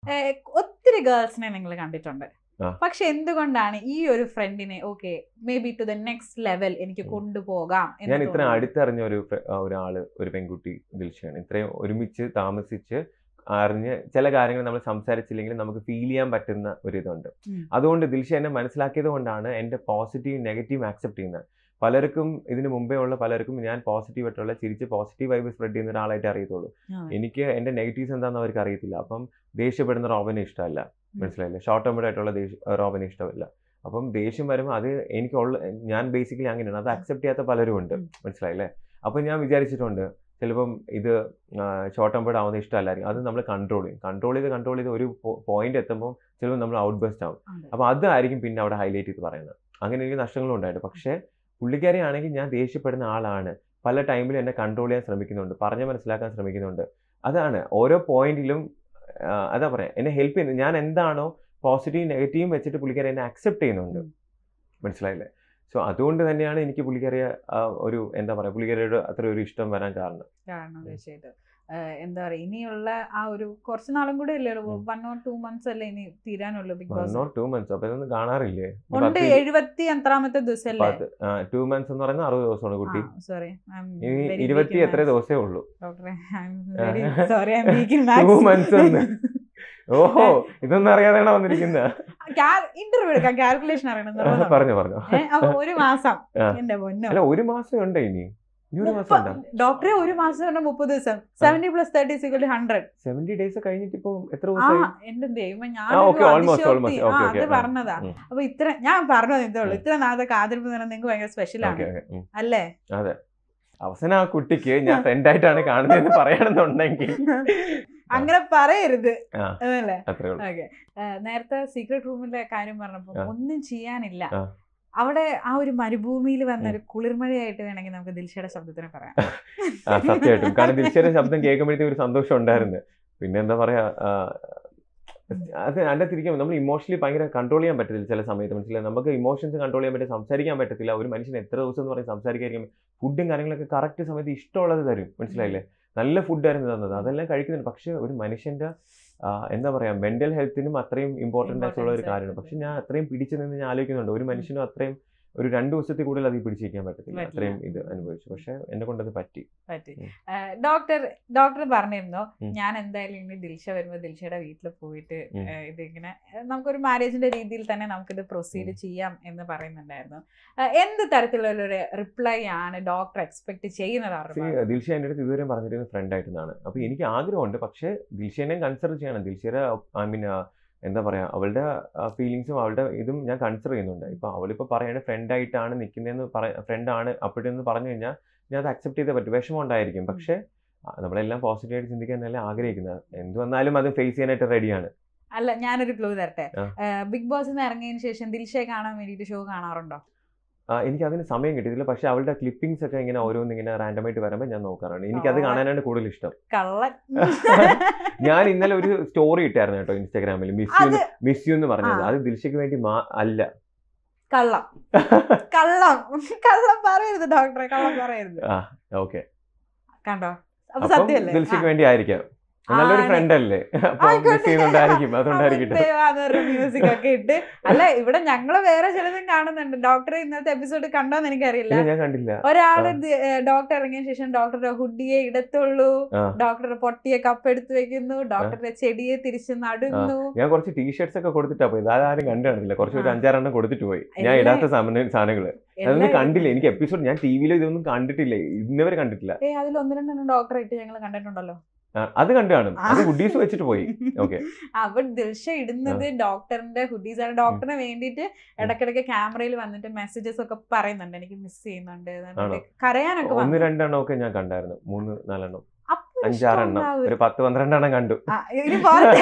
ഏഹ്, ഒത്തിരി ഗേൾസിനെ നിങ്ങൾ കണ്ടിട്ടുണ്ട് ആ. പക്ഷെ എന്തുകൊണ്ടാണ് ഈ ഒരു ഫ്രണ്ടിനെ okay may be to the next level എനിക്ക് ഉം. കൊണ്ടുപോകാം എന്ന് ഞാൻ ഇത്ര തോന്നുന്നത്? അടുത്തറിഞ്ഞ ഒരു ഫ്ര- ആ, ഒരാള് ഒരു പെൺകുട്ടി ദിൽഷയാണ് ഇത്രയും ഒരുമിച്ച് താമസിച്ച് അറിഞ്ഞ് ചില കാര്യങ്ങൾ നമ്മൾ സംസാരിച്ചില്ലെങ്കിൽ നമുക്ക് ഫീൽ ചെയ്യാൻ പറ്റുന്ന ഒരു ഇതുണ്ട് ഉം. അതുകൊണ്ട് ദിൽഷ എന്നെ മനസ്സിലാക്കിയത് കൊണ്ടാണ് എൻ്റെ പോസിറ്റീവ് നെഗറ്റീവ് ആക്സെപ്റ്റ് ചെയ്യുന്നത് പലർക്കും ഇതിന് മുമ്പേ ഉള്ള പലർക്കും ഞാൻ പോസിറ്റീവ് ആയിട്ടുള്ള ചിരിച്ച് പോസിറ്റീവ് വൈബ് സ്പ്രെഡ് ചെയ്യുന്ന ഒരാളായിട്ട് അറിയത്തുള്ളൂ ആ. എനിക്ക് എൻ്റെ നെഗറ്റീവ്സ് എന്താണെന്ന് അവർക്ക് അറിയത്തില്ല അപ്പം ദേഷ്യപ്പെടുന്ന റോബിനെ ഇഷ്ടമല്ല ഉം. മനസ്സിലായില്ലേ ഷോർട്ട് ടേംഡ് ആയിട്ടുള്ള ദേഷ്യ റോബിനെ ഇഷ്ടമല്ല അപ്പം ദേഷ്യം വരുമ്പോൾ അത് എനിക്കുള്ള ഞാൻ ബേസിക്കലി അങ്ങനെയാണ് അത് അക്സെപ്റ്റ് ചെയ്യാത്ത പലരും ഉണ്ട് ഉം. മനസ്സിലായില്ലേ അപ്പം ഞാൻ വിചാരിച്ചിട്ടുണ്ട് ചിലപ്പം ഇത് ഷോർട്ട് ടേംഡ് ആവുന്ന ഇഷ്ടമല്ലായിരിക്കും അത് നമ്മൾ കൺട്രോൾ ചെയ്യും കൺട്രോൾ ചെയ്ത് കൺട്രോൾ ചെയ്ത് ഒരു പോയിന്റ് എത്തുമ്പോൾ ചിലപ്പോൾ നമ്മൾ ഔട്ട് ബെസ്റ്റ് ആവും അതെ. അപ്പോൾ അതായിരിക്കും പിന്നെ അവിടെ ഹൈലൈറ്റ് ചെയ്ത് പറയുന്നത് അങ്ങനെ എനിക്ക് നഷ്ടങ്ങളും ഉണ്ടായിട്ട് പക്ഷേ പുള്ളിക്കാരി ആണെങ്കിൽ ഞാൻ ദേഷ്യപ്പെടുന്ന ആളാണ് പല ടൈമിലും എന്നെ കൺട്രോൾ ചെയ്യാൻ ശ്രമിക്കുന്നുണ്ട് പറഞ്ഞ് മനസ്സിലാക്കാൻ ശ്രമിക്കുന്നുണ്ട് അതാണ് ഓരോ പോയിന്റിലും അതാ പറയാം എന്നെ ഹെൽപ്പ് ചെയ്യുന്നത് ഞാൻ എന്താണോ പോസിറ്റീവ് നെഗറ്റീവും വെച്ചിട്ട് പുള്ളിക്കാരി എന്നെ അക്സെപ്റ്റ് ചെയ്യുന്നുണ്ട് ഉം. മനസ്സിലായില്ലേ സോ അതുകൊണ്ട് തന്നെയാണ് എനിക്ക് പുള്ളിക്കാരിയെ ആ, ഒരു എന്താ പറയുക പുള്ളിക്കാരിയുടെ അത്ര ഒരു ഇഷ്ടം വരാൻ കാരണം കാരണം തീർച്ചയായിട്ടും ഏഹ് എന്താ പറയാ ഇനിയുള്ള ആ ഒരു കുറച്ച് നാളും കൂടെ അല്ലേ ഉള്ളൂ ഉം. വൺ ഓർ ടു മന്ത്സ് അല്ലേ ഇനി തീരാനുള്ളൂ big one boss or two months അപ്പൊ ഇതൊന്നും കാണാറില്ലേ ഇപ്പൊ ഉണ്ട് പത്ത് എഴുപത്തി എത്രാമത്തെ ദിവസം അല്ലേ പത്ത് ടു മന്ത്സ് എന്ന് പറയുന്നത് അറുപത് ദിവസമാണ് കുട്ടി സോറി ഇനി ഇരുപത്തി എത്ര ദിവസമേ ഉള്ളൂ ഡോക്ടറെ ആ. സോറി ഐ ടു മന്ത്സ് ഒന്ന് ഓഹോ ഇതൊന്നും അറിയാതെയാണ് വന്നിരിക്കുന്നത് ഇന്റർവ്യൂ എടുക്കാം കാൽക്കുലേഷൻ അറിയണം നിർബന്ധം. പറഞ്ഞു പറഞ്ഞു ഏ, അപ്പൊ ഒരു മാസം ആ. എന്റെ പൊന്നോ അല്ല ഒരു മാസം ഉണ്ട് ഇനി ഇനി ഒരു മാസം ഉണ്ടോ ഡോക്ടറെ ഒരു മാസം കൊണ്ട് മുപ്പത് ദിവസം seventy plus thirty equal hundred seventy days കഴിഞ്ഞിട്ട് ഇപ്പൊ എത്ര ആ ദിവസമായി എന്റെ ദൈവം ഞാൻ ആ, okay, almost, almost. Okay, അത് okay. ആ. പറഞ്ഞതാ ഉം. അപ്പൊ ഇത്ര ഞാൻ പറഞ്ഞത് ഇതേ ഉള്ളൂ ഉം. ഇത്ര നാളത്തെ കാതിരിപ്പ് എന്ന് നിങ്ങൾക്ക് ഭയങ്കര സ്പെഷ്യൽ ആണ് ഓക്കെ ഓക്കെ അല്ലേ അതെ അവസാനം ആ കുട്ടിക്ക് ഞാൻ ഫ്രണ്ട് ആയിട്ടാണ് കാണുന്നതെന്ന് പറയണമെന്നുണ്ടെങ്കിൽ അങ്ങനെ പറയരുത് ആ. അതല്ലേ അത്രേ ഉള്ളൂ ഓക്കെ നേരത്തെ സീക്രട്ട് റൂമിലെ കാര്യം പറഞ്ഞപ്പോ ആ. ഒന്നും ചെയ്യാനില്ല ആ. അവിടെ ആ ഒരു മരുഭൂമിയിൽ വന്ന ഒരു കുളിർമഴയായിട്ട് വേണമെങ്കിൽ നമുക്ക് ദിൽഷയുടെ ശബ്ദത്തിനെ പറയാം ആ സത്യമായിട്ടും കാരണം ദിൽഷയുടെ ശബ്ദം കേൾക്കുമ്പോഴത്തേക്കും ഒരു സന്തോഷം ഉണ്ടായിരുന്നു പിന്നെ എന്താ പറയാ ആ, അത് അതിന്റെ തിരിക്കുമ്പോൾ നമ്മൾ ഇമോഷണലി ഭയങ്കര കൺട്രോൾ ചെയ്യാൻ പറ്റത്തില്ല ചില സമയത്ത് മനസ്സിലായി നമുക്ക് ഇമോഷൻസ് കൺട്രോൾ ചെയ്യാൻ പറ്റും സംസാരിക്കാൻ പറ്റത്തില്ല ഒരു മനുഷ്യൻ എത്ര ദിവസം എന്ന് പറഞ്ഞ് സംസാരിക്കാതിരിക്കും ഫുഡും കാര്യങ്ങളൊക്കെ കറക്റ്റ് സമയത്ത് ഇഷ്ടമുള്ളത് തരും മനസ്സിലായില്ലേ നല്ല ഫുഡായിരുന്നു തന്നത് അതെല്ലാം കഴിക്കുന്നുണ്ട് പക്ഷെ ഒരു മനുഷ്യന്റെ ആ, എന്താ പറയാ മെന്റൽ ഹെൽത്തിനും അത്രയും ഇമ്പോർട്ടൻ്റ് ആയിട്ടുള്ള ഒരു Importance കാര്യമാണ് ആയിട്ട്. പക്ഷെ ഞാൻ അത്രയും പിടിച്ചു നിന്ന് ഞാൻ ആലോചിക്കുന്നുണ്ട് ഒരു മനുഷ്യനും അത്രയും ഒരു രണ്ട് ദിവസത്തിൽ കൂടുതൽ അത് പിടിച്ചിരിക്കാൻ പറ്റത്തില്ല പറ്റില്ല. അത്രയും ഇത് അനുഭവിച്ചു പക്ഷെ എന്നെ കൊണ്ടത് പറ്റി പറ്റി ഉം. ഡോക്ടർ ഡോക്ടർ പറഞ്ഞിരുന്നു ഉം. ഞാൻ എന്തായാലും ഇനി ദിൽഷ വരുമ്പോ ദിൽഷയുടെ വീട്ടിൽ പോയിട്ട് ഉം. ഏഹ്, ഇതിങ്ങനെ ഏഹ്, നമുക്കൊരു മാരേജിന്റെ രീതിയിൽ തന്നെ നമുക്കിത് പ്രൊസീഡ് ഉം. ചെയ്യാം എന്ന് പറയുന്നുണ്ടായിരുന്നു ഏഹ്, എന്ത് തരത്തിലുള്ള ഒരു റിപ്ലൈ ആണ് ഡോക്ടർ എക്സ്പെക്ട് ചെയ്യുന്നത് അവരുടെ See, ഭാഗത്ത്? ദിൽഷ എൻ്റെ അടുത്ത് ഇതുവരെ പറഞ്ഞിരുന്നത് ഫ്രണ്ട് ആയിട്ടാണ് അപ്പൊ എനിക്ക് ആഗ്രഹമുണ്ട് പക്ഷേ ദിൽഷേനെ കൺസിഡർ ചെയ്യണം ദിൽഷയുടെ ഐ മീൻ എന്താ പറയാ അവളുടെ ഫീലിങ്സും അവളുടെ ഇതും ഞാൻ കൺസിഡർ ചെയ്യുന്നുണ്ട് ഇപ്പൊ അവളിപ്പോ പറയാണ് ഫ്രണ്ട് ആയിട്ടാണ് നിൽക്കുന്നതെന്ന് പറ ഫ്രണ്ട് ആണ് അപ്പോഴെന്ന് പറഞ്ഞു കഴിഞ്ഞാൽ ഞാൻ അത് അക്സെപ്റ്റ് ചെയ്തേ പറ്റും വിഷമം ഉണ്ടായിരിക്കും പക്ഷേ ആ, നമ്മളെല്ലാം പോസിറ്റീവ് ആയിട്ട് ചിന്തിക്കാനല്ലേ ആഗ്രഹിക്കുന്നത് എന്ത് വന്നാലും അത് ഫേസ് ചെയ്യാനായിട്ട് റെഡിയാണ് അല്ല ഞാനൊരു ക്ലൂ തരട്ടെ ആ. ബിഗ് ബോസിൽ നിന്ന് ഇറങ്ങിയതിന് ശേഷം ദിൽഷയെ കാണാൻ വേണ്ടിയിട്ട് ഷോ കാണാറുണ്ടോ എനിക്ക് അതിന് സമയം കിട്ടിയിട്ടില്ല പക്ഷെ അവളുടെ ക്ലിപ്പിംഗ്സ് ഒക്കെ ഇങ്ങനെ ഓരോന്ന് ഇങ്ങനെ റാൻഡമായിട്ട് വരുമ്പോൾ ഞാൻ നോക്കാറുണ്ട് എനിക്ക് അത് ആ. കാണാനാണ് കൂടുതൽ ഇഷ്ടം കള്ളൻ ഞാൻ ഇന്നലെ ഒരു സ്റ്റോറി ഇട്ടായിരുന്നു കേട്ടോ ഇൻസ്റ്റാഗ്രാമിൽ മിസ് യു അത് മിസ് യു എന്ന് പറഞ്ഞത് ആ. അത് ദിൽഷയ്ക്ക് വേണ്ടി മാ- അല്ല കള്ളം കള്ളം കള്ളം പറയരുത് ഡോക്ടറെ കള്ളം പറയരുത് ആ ഓക്കെ കണ്ടോ അപ്പൊ അപ്പം സത്യമല്ലേ ദിൽഷയ്ക്ക് വേണ്ടി ആയിരിക്കാം നല്ലൊരു ആണ്. ഫ്രണ്ട് അല്ലേ അപ്പൊ ആയിക്കോട്ടെ. മിസ് ചെയ്യുന്നുണ്ടായിരിക്കും അതുകൊണ്ടായിരിക്കട്ടെ മ്യൂസിക് ഒക്കെ ഇട്ട് അല്ല ഇവിടെ ഞങ്ങള് വേറെ ചിലതും കാണുന്നുണ്ട് ഡോക്ടറെ ഇന്നത്തെ എപ്പിസോഡ് കണ്ടോന്ന് എനിക്കറിയില്ല ഇല്ല ഞാൻ കണ്ടില്ല ഒരാള് ഡോക്ടർ ഇറങ്ങിയ ശേഷം ഡോക്ടറുടെ ഹുഡിയെ ഇടത്തുള്ളൂ ആ. ഡോക്ടറുടെ പൊട്ടിയെ കപ്പ് എടുത്ത് വെക്കുന്നു ഡോക്ടറുടെ ചെടിയെ തിരിച്ച് നടുന്നു ഞാൻ കുറച്ച് ടീഷർട്സ് ഒക്കെ കൊടുത്തിട്ടാ പോയത് അതാരും കണ്ടു കാണില്ല കുറച്ച് ഒരു ആ. അഞ്ചാറെണ്ണം കൊടുത്തിട്ട് പോയി ഞാൻ എല്ലാം- ഇടാത്ത സാധന- സാധനങ്ങള് അതൊന്നും എല്ലാം കണ്ടില്ല എനിക്ക് എപ്പിസോഡ് ഞാൻ ടി വിയിൽ ഇതൊന്നും കണ്ടിട്ടില്ല ഇന്നവരെ കണ്ടിട്ടില്ല ഏ അതിൽ ഒന്ന് രണ്ടെണ്ണം ഡോക്ടറെ ഇട്ട് ഞങ്ങൾ കണ്ടിട്ടുണ്ടല്ലോ ആ, അത് കണ്ടു കാണും ആ. അത് ഹുഡീസ് വെച്ചിട്ട് പോയി ഓക്കെ അവർ ദിൽഷ ഇടുന്നത് ഡോക്ടറിന്റെ ഹുഡീസ് ആണ് ഡോക്ടറിന് വേണ്ടിയിട്ട് ഇടക്കിടക്ക് ക്യാമറയിൽ വന്നിട്ട് മെസ്സേജസ് ഒക്കെ പറയുന്നുണ്ട് എനിക്ക് മിസ് ചെയ്യുന്നുണ്ട് എന്നിട്ട് ആണോ? കരയാനൊക്കെ ഒന്ന് വന്നു. രണ്ടെണ്ണം ഒക്കെ ഞാൻ കണ്ടായിരുന്നു മൂന്ന് നാലെണ്ണം അപ്പൊ ഒരു അഞ്ചാറെണ്ണം ഇഷ്ടം ഉണ്ടാവും. ഒരു പത്ത് പന്ത്രണ്ടെണ്ണം കണ്ടു ആ, ഇനി പോരട്ടെ.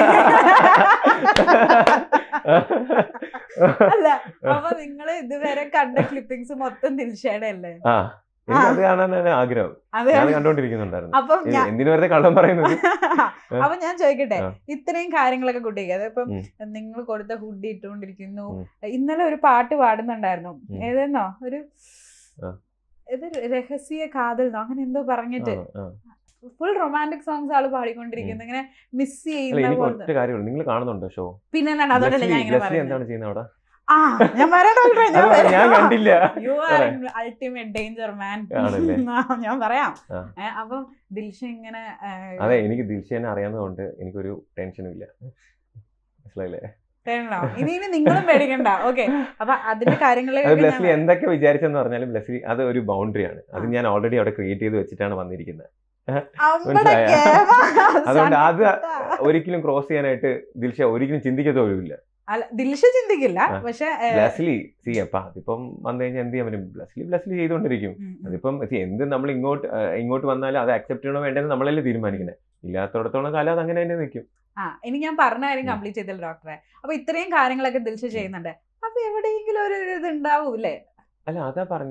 അല്ല അപ്പൊ നിങ്ങൾ ഇതുവരെ കണ്ട ക്ലിപ്പിംഗ്സ് മൊത്തം ദിൽഷയുടെ അല്ലേ ആ എനിക്ക് അത് കാണാനാണ് ആഗ്രഹം അതെ ഞാൻ കണ്ടോണ്ടിരിക്കുന്നുണ്ടായിരുന്നു അപ്പം ഏ, ഞാൻ എന്തിനു വെറുതെ കള്ളം പറയുന്നത് അപ്പൊ ഞാൻ ചോദിക്കട്ടെ ആ. ഇത്രയും കാര്യങ്ങളൊക്കെ കുട്ടിക്ക് അതിപ്പം ഉം. നിങ്ങൾ കൊടുത്ത ഹുഡ് ഇട്ടുകൊണ്ടിരിക്കുന്നു ഉം. ഇന്നലെ ഒരു പാട്ട് പാടുന്നുണ്ടായിരുന്നു ഉം. ഏതെന്നോ ഒരു ആ. ഇത് രഹസ്യ കാതൽ അങ്ങനെ എന്തോ പറഞ്ഞിട്ട് ആ, ആ. ഫുൾ റൊമാൻറ്റിക് സോങ്സ് ആള് പാടിക്കൊണ്ടിരിക്കുന്നത് ഇങ്ങനെ മിസ് അല്ല ചെയ്യുന്ന എനിക്ക് പോലത്തെ ഒറ്റ കാര്യമുള്ളൂ നിങ്ങൾ കാണുന്നുണ്ടോ ഷോ പിന്നെ എന്താണ് അതുകൊണ്ടല്ലേ ഞാൻ ഇങ്ങനെ ലെസ്ലി പറയുന്നത് എന്താണ് ചെയ്യുന്നത് അവിടെ ആ ഞാൻ പറയാം ഡോക്ടറെ ഞാൻ അത് പറയാം. ഞാൻ കണ്ടില്ല യു ആർ പറ. അൾട്ടിമേറ്റ് ഡേഞ്ചർ മാൻ ആണല്ലേ? ഞാൻ പറയാം ആ. ഏ, അപ്പം ദിൽഷ ഇങ്ങനെ ഏ, അതെ എനിക്ക് ദിൽഷേനെ അറിയാവുന്നതുകൊണ്ട് എനിക്കൊരു ടെൻഷനും ഇല്ല മനസ്സിലായില്ലേ പേടിക്കണ്ടോ? ഇനി ഇനി നിങ്ങളും പേടിക്കണ്ട ഓക്കെ അപ്പൊ അതിന്റെ അത് കാര്യങ്ങളിലേക്ക് ലെസ്ലി ഞാൻ- എന്തൊക്കെ വിചാരിച്ചെന്ന് പറഞ്ഞാലും ലെസ്ലി അത് ഒരു ബൗണ്ടറിയാണ് അത് ആ. ഞാൻ ഓൾറെഡി അവിടെ ക്രിയേറ്റ് ചെയ്ത് വെച്ചിട്ടാണ് വന്നിരിക്കുന്നത് അമ്പട മനസ്സിലായോ? കേമ. അതുകൊണ്ട് അത് സണ്ണിത്ത. ഒരിക്കലും ക്രോസ് ചെയ്യാനായിട്ട് ദിൽഷ ഒരിക്കലും ചിന്തിക്കത്തോലുമില്ല അല്ല ദിൽഷ ചിന്തിക്കില്ല ആ. പക്ഷെ ലെസ്ലി സി അപ്പൊ അതിപ്പം വന്നു കഴിഞ്ഞാൽ എന്ത് ചെയ്യാൻ പറ്റും ലെസ്ലി ലെസ്ലി ചെയ്തുകൊണ്ടിരിക്കും അതിപ്പം see, എന്ത് നമ്മൾ ഇങ്ങോട്ട് ആ, ഇങ്ങോട്ട് വന്നാലും അത് അക്സെപ്റ്റ് ചെയ്യണോ വേണ്ടെന്ന് നമ്മളല്ലേ തീരുമാനിക്കുന്നത് ഇല്ലാത്തടത്തോളം കാലം അത് അങ്ങനെ തന്നെ നിൽക്കും ആ ഇനി ഞാൻ പറഞ്ഞ കാര്യം ഉം. കംപ്ലീറ്റ് ചെയ്തില്ല ഡോക്ടറെ അപ്പൊ ഇത്രയും കാര്യങ്ങളൊക്കെ ദിൽഷ ചെയ്യുന്നുണ്ട് അപ്പൊ എവിടെയെങ്കിലും ഒരു ഇത് ഉണ്ടാവൂലേ അല്ല അതാ പറഞ്ഞ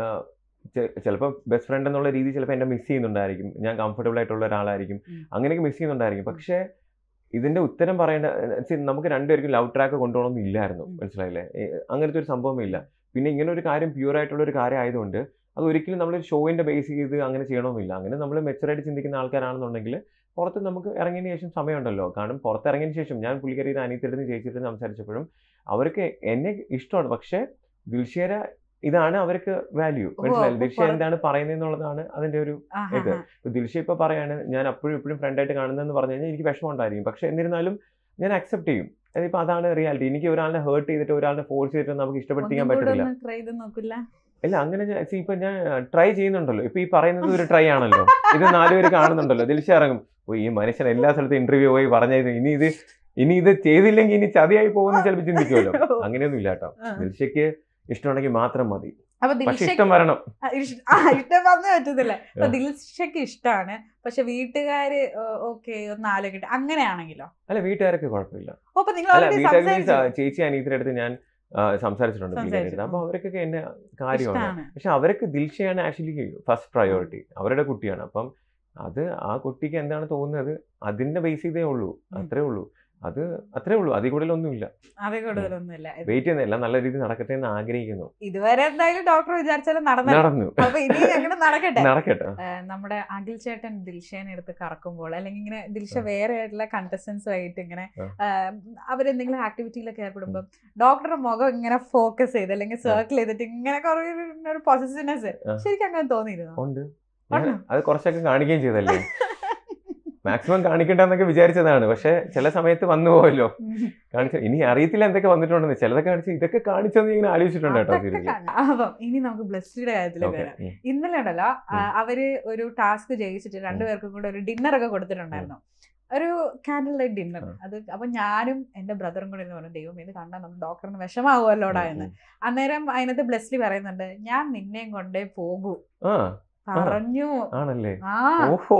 ചിലപ്പോൾ ബെസ്റ്റ് ഫ്രണ്ട് എന്നുള്ള രീതി ചിലപ്പോൾ എന്നെ മിസ് ചെയ്യുന്നുണ്ടായിരിക്കും ഞാൻ കംഫർട്ടബിൾ ആയിട്ടുള്ള ഒരാളായിരിക്കും ഉം. അങ്ങനെയൊക്കെ മിസ് ചെയ്യുന്നുണ്ടായിരിക്കും പക്ഷേ ഇതിന്റെ ഉത്തരം പറയേണ്ട see, നമുക്ക് രണ്ടുപേർക്കും ലവ് ട്രാക്ക് കൊണ്ടുപോകണമെന്ന് ഇല്ലായിരുന്നു ഉം. മനസ്സിലായില്ലേ ഏ, അങ്ങനത്തെ ഒരു സംഭവമേ ഇല്ല പിന്നെ ഇങ്ങനെ ഒരു കാര്യം പ്യൂർ ആയിട്ടുള്ള ഒരു കാര്യം ആയതുകൊണ്ട് അത് ഒരിക്കലും നമ്മളൊരു ഷോയിന്റെ ബേസ് ചെയ്ത് അങ്ങനെ ചെയ്യണമെന്നില്ല അങ്ങനെ നമ്മൾ മെച്ചറായിട്ട് ചിന്തിക്കുന്ന ആൾക്കാരാണെന്നുണ്ടെങ്കിൽ പുറത്ത് നമുക്ക് ഇറങ്ങിയതിന് ശേഷം സമയമുണ്ടല്ലോ കാരണം പുറത്ത് ഇറങ്ങിയതിന് ശേഷം ഞാൻ പുള്ളിക്കാരി അനിയത്തിടുന്ന് ചേച്ചിട്ട് സംസാരിച്ചപ്പോഴും അവർക്ക് എന്നെ ഇഷ്ടമാണ് പക്ഷേ ദിൽഷേര ഇതാണ് അവർക്ക് വാല്യൂ ഓ, മനസ്സിലായി അപ്പൊ ദിൽഷ പുറ- എന്താണ് പറയുന്നതെന്നുള്ളതാണ് അതിന്റെ ഒരു ആ, ആ, ഇത്. ആ. ഇപ്പൊ ദിൽഷ ഇപ്പൊ പറയാണ് ഞാൻ അപ്പോഴും ഇപ്പോഴും ഫ്രണ്ടായിട്ട് കാണുന്നതെന്ന് പറഞ്ഞു കഴിഞ്ഞാൽ എനിക്ക് വിഷമം ഉണ്ടായിരിക്കും പക്ഷെ എന്നിരുന്നാലും ഞാൻ അക്സെപ്റ്റ് ചെയ്യും അതിപ്പോ അതാണ് റിയാലിറ്റി എനിക്ക് ഒരാളിനെ ഹേർട്ട് ചെയ്തിട്ട് ഒരാളിനെ ഫോഴ്സ് ചെയ്തിട്ട് നമുക്ക് ഇഷ്ടപ്പെടുത്തിക്കാൻ ഒന്നും കൂടെ പറ്റത്തില്ല ഒന്ന് try ചെയ്ത് നോക്കില്ല ഇല്ല അങ്ങനെ ഞാൻ- see, ഇപ്പൊ ഞാൻ ട്രൈ ചെയ്യുന്നുണ്ടല്ലോ ഇപ്പൊ ഈ പറയുന്നത് ഒരു ട്രൈ ആണല്ലോ ഇത് നാലുപേര് കാണുന്നുണ്ടല്ലോ ദിൽഷ ഇറങ്ങും ഓ ഈ മനുഷ്യൻ എല്ലാ സ്ഥലത്തും ഇന്റർവ്യൂ പോയി പറഞ്ഞത് ഇനി ഇത് ഇനി ഇത് ചെയ്തില്ലെങ്കിൽ ഇനി ചതിയായി പോകുമെന്ന് ചിലപ്പോൾ ചിന്തിക്കുമല്ലോ അങ്ങനെയൊന്നും ഇല്ല കേട്ടോ ആ. ദിൽഷയ്ക്ക് ഇഷ്ടമുണ്ടെങ്കിൽ മാത്രം മതി അപ്പൊ പക്ഷെ ദിൽഷ ഇഷ്ടം വരണം ഇഷ്ടം പറഞ്ഞ പറ്റത്തില്ല അപ്പൊ ആ. ദിൽഷയ്ക്ക് ഇഷ്ടമാണ് പക്ഷെ വീട്ടുകാര് ഓക്കെ ഒന്ന് ആലോചിക്കട്ടെ അങ്ങനെയാണെങ്കിലോ അല്ല വീട്ടുകാരൊക്കെ കുഴപ്പമില്ല ഓ, അപ്പൊ നിങ്ങൾ അല്ല already വീട്ടുകാർ മീൻസ് സംസാരിച്ചു. ചേച്ചി അനീതിയുടെ അടുത്ത് ഞാൻ ആ, സംസാരിച്ചിട്ടുണ്ട് പുള്ളിക്കാരിയുടെ അടുത്ത്. സംസാരിച്ചു, അപ്പൊ അവർക്കൊക്കെ എന്നെ കാര്യമാണ് ഇഷ്ടാണ്. പക്ഷെ അവർക്ക് ദിൽഷയാണ് ആക്ച്വലി ഫസ്റ്റ് പ്രയോറിറ്റി അവരുടെ കുട്ടിയാണ് അപ്പം അത് ആ കുട്ടിക്ക് എന്താണ് തോന്നുന്നത് അതിന്റെ ബേസ് ചെയ്തേ ഉള്ളൂ ഉം. അത്രേ ഉള്ളൂ അത് അത്രേ ഉള്ളൂ അതിൽ കൂടുതലൊന്നുമില്ല അതിൽ കൂടുതലൊന്നുമില്ല വെയിറ്റ് ചെയ്യുന്നില്ല നല്ല രീതിയിൽ നടക്കട്ടെ എന്ന് ആഗ്രഹിക്കുന്നു ഇതുവരെ എന്തായാലും ഡോക്ടർ വിചാരിച്ചാലും നടന്നു നടന്നു അപ്പൊ ഇനി അങ്ങനെ നടക്കട്ടെ നടക്കട്ടെ ഏഹ് നമ്മുടെ അഖിൽ ചേട്ടൻ ദിൽഷേനെ എടുത്ത് കറക്കുമ്പോൾ അല്ലെങ്കിൽ ഇങ്ങനെ ദിൽഷ വേറെ ആയിട്ടുള്ള കണ്ടസ്റ്റൻസും ആയിട്ട് ഇങ്ങനെ ആ. ഏഹ് അവരെന്തെങ്കിലും ആക്ടിവിറ്റിയിലൊക്കെ ഏർപ്പെടുമ്പോൾ ഡോക്ടറുടെ മുഖം ഇങ്ങനെ ഫോക്കസ് ചെയ്ത് അല്ലെങ്കിൽ സർക്കിൾ ചെയ്തിട്ട് ഇങ്ങനെ കുറെ ഒരു പോസിറ്റീവ്നെസ് ആ. ശരിക്കും അങ്ങനെ തോന്നിയിരുന്നു ഉണ്ട് ഞാൻ ഉണ്ടോ? അത് കുറച്ചൊക്കെ കാണിക്കുകയും ചെയ്തല്ലേ മാക്സിമം കാണിക്കണ്ടെന്നൊക്കെ വിചാരിച്ചതാണ് പക്ഷെ ചില സമയത്ത് വന്നു പോയല്ലോ കാണിച്ച ഇനി അറിയത്തില്ല എന്തൊക്കെ വന്നിട്ടുണ്ടെന്ന് ചിലതൊക്കെ കാണിച്ച് ഇതൊക്കെ കാണിച്ചെന്ന് ഇങ്ങനെ ആലോചിച്ചിട്ടുണ്ട് കേട്ടോ അതൊക്കെ സീരിയസ് കാണാം. അപ്പം ഇനി നമുക്ക് ബ്ലസ്സിയുടെ കാര്യത്തിലേക്ക് ഓക്കെ വരാം ഇന്നലെ ഉണ്ടല്ലോ ആ, അവര് ഒരു ടാസ്ക് ജയിച്ചിട്ട് രണ്ടുപേർക്കും കൂടെ ഒരു ഡിന്നർ ഒക്കെ കൊടുത്തിട്ടുണ്ടായിരുന്നു ഒരു കാൻഡിൽ ലൈറ്റ് ഡിന്നർ ഉം. അത് അപ്പൊ ഞാനും എന്റെ ബ്രദറും കൂടെ ഇരുന്ന് പറഞ്ഞു ദൈവം ഇത് കണ്ടാൽ നമ്മൾ ഡോക്ടറിന് വിഷമാവുമല്ലോടാ എന്ന് അന്നേരം അതിനകത്ത് ബ്ലെസ്ലി പറയുന്നുണ്ട് ഞാൻ നിന്നെയും കൊണ്ടേ പോകൂ ആ പറഞ്ഞു ആണല്ലേ ആ ഓഹോ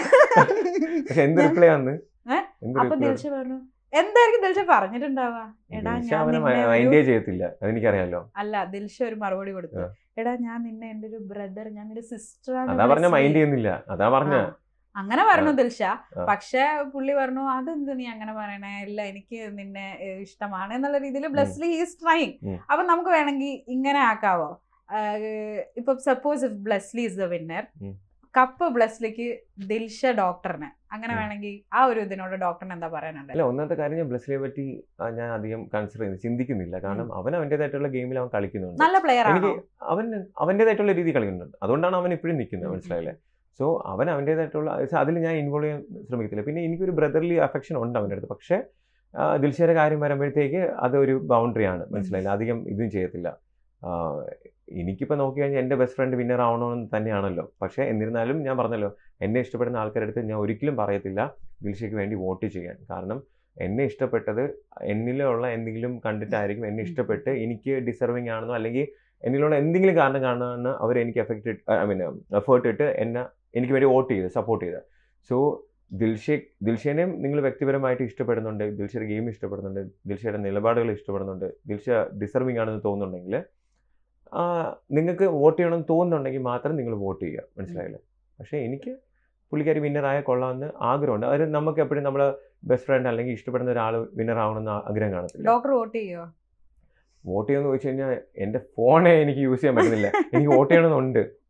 പക്ഷെ എന്ത് റിപ്ലൈ വന്ന് ഏ? എന്ത് അപ്പൊ റിപ്ലൈ ദിൽഷ പറഞ്ഞു എന്തായിരിക്കും ദിൽഷ പറഞ്ഞിട്ടുണ്ടാവാ എടാ ഞാൻ അവനെ നിന്നെ ഒരു- മൈൻഡേ ചെയ്യത്തില്ല അതെനിക്കറിയാലോ അല്ല ദിൽഷ ഒരു മറുപടി കൊടുത്തു ആ. എടാ ഞാൻ നിന്നെ എന്റെ ഒരു ബ്രദർ ഞാൻ നിന്റെ സിസ്റ്റർ ആണ് അതാ പറഞ്ഞ ബ്ലെസ്ലി." മൈൻഡ് ചെയ്യുന്നില്ല അതാ പറഞ്ഞ ആ. അങ്ങനെ പറഞ്ഞു ദിൽഷ ആ. പക്ഷെ പുള്ളി പറഞ്ഞു അതെന്ത് നീ അങ്ങനെ പറയണേ ഇല്ല എനിക്ക് നിന്നെ ഏ, ഇഷ്ടമാണ് എന്നുള്ള രീതിയിൽ ബ്ലസ്ലി ഈസ് ട്രൈങ് ഉം. അപ്പൊ നമുക്ക് വേണമെങ്കിൽ ഇങ്ങനെ ആക്കാവോ ആഹ് ഇപ്പൊ suppose Blesslee is the winner ഉം. കപ്പ് ബ്ലസ്ലിക്ക് ദിൽഷ ഡോക്ടറിന് അങ്ങനെ ഉം. വേണമെങ്കിൽ ആ ഒരു ഇതിനോട് ഡോക്ടറിന് എന്താ പറയാനുണ്ട് അല്ല ഒന്നാമത്തെ കാര്യം ഞാൻ ബ്ലസ്സിനെ പറ്റി ആ, ഞാൻ അധികം കൺസിഡർ ചെയ്യുന്നു ചിന്തിക്കുന്നില്ല കാരണം അവൻ അവൻ്റെതായിട്ടുള്ള ഗെയിമിൽ അവൻ കളിക്കുന്നുണ്ട് നല്ല പ്ലെയർ എനിക്ക് ആണോ അവൻ അവൻ്റെതായിട്ടുള്ള രീതി കളിക്കുന്നുണ്ട് അതുകൊണ്ടാണ് അവൻ ഇപ്പോഴും നിൽക്കുന്നത് ഉം. മനസ്സിലായില്ലേ സോ അവൻ അവൻ്റെതായിട്ടുള്ള അതിൽ ഞാൻ ഇൻവോൾവ് ചെയ്യാൻ ശ്രമിക്കത്തില്ല പിന്നെ എനിക്കൊരു ബ്രദർലി അഫെക്ഷൻ ഉണ്ട് അവൻ്റെ അടുത്ത് പക്ഷേ ആ, ദിൽഷയുടെ കാര്യം വരുമ്പോഴത്തേക്ക് അതൊരു ബൗണ്ടറിയാണ് മനസ്സിലായില്ല അധികം ഇതും ചെയ്യത്തില്ല ആ, എനിക്കിപ്പോൾ നോക്കി കഴിഞ്ഞാൽ എൻ്റെ ബെസ്റ്റ് ഫ്രണ്ട് വിന്നർ ആവണമെന്ന് തന്നെയാണല്ലോ പക്ഷേ എന്നിരുന്നാലും ഞാൻ പറഞ്ഞല്ലോ എന്നെ ഇഷ്ടപ്പെടുന്ന ആൾക്കാരുടെ അടുത്ത് ഞാൻ ഒരിക്കലും പറയത്തില്ല ദിൽഷയ്ക്ക് വേണ്ടി വോട്ട് ചെയ്യാൻ കാരണം എന്നെ ഇഷ്ടപ്പെട്ടത് എന്നിലുള്ള എന്തെങ്കിലും കണ്ടിട്ടായിരിക്കും എന്നെ ഇഷ്ടപ്പെട്ട് എനിക്ക് ഡിസർവിങ് ആണെന്നോ അല്ലെങ്കിൽ എന്നിലുള്ള എന്തെങ്കിലും കാരണം കാണുന്ന അവർ എനിക്ക് എഫക്റ്റ് ഐ മീൻ എഫേർട്ട് ഇട്ട് എന്നെ എനിക്ക് വേണ്ടി വോട്ട് ചെയ്ത് സപ്പോർട്ട് ചെയ്ത് സോ ദിൽഷ ദിൽഷേനെയും നിങ്ങൾ വ്യക്തിപരമായിട്ട് ഇഷ്ടപ്പെടുന്നുണ്ട് ദിൽഷയുടെ ഗെയിം ഇഷ്ടപ്പെടുന്നുണ്ട് ദിൽഷയുടെ നിലപാടുകൾ ഇഷ്ടപ്പെടുന്നുണ്ട് ദിൽഷ ഡിസർവിങ് ആണെന്ന് തോന്നുന്നുണ്ടെങ്കിൽ നിങ്ങൾക്ക് വോട്ട് ചെയ്യണമെന്ന് തോന്നുന്നുണ്ടെങ്കിൽ മാത്രം നിങ്ങൾ വോട്ട് ചെയ്യുക മനസ്സിലായില്ലേ പക്ഷേ എനിക്ക് പുള്ളിക്കാരി വിന്നറായ കൊള്ളാമെന്ന് ആഗ്രഹമുണ്ട് അത് നമുക്ക് എപ്പോഴും നമ്മളെ ബെസ്റ്റ് ഫ്രണ്ട് അല്ലെങ്കിൽ ഇഷ്ടപ്പെടുന്ന ഒരാൾ വിന്നർ ആവണമെന്ന് ആഗ്രഹം കാണത്തില്ല ഡോക്ടർ വോട്ട് ചെയ്യോ വോട്ട് ചെയ്യുമെന്ന് ചോദിച്ചു കഴിഞ്ഞാൽ എൻ്റെ ഫോണെ എനിക്ക് യൂസ് ചെയ്യാൻ പറ്റുന്നില്ല എനിക്ക് വോട്ട് ചെയ്യണമെന്നുണ്ട്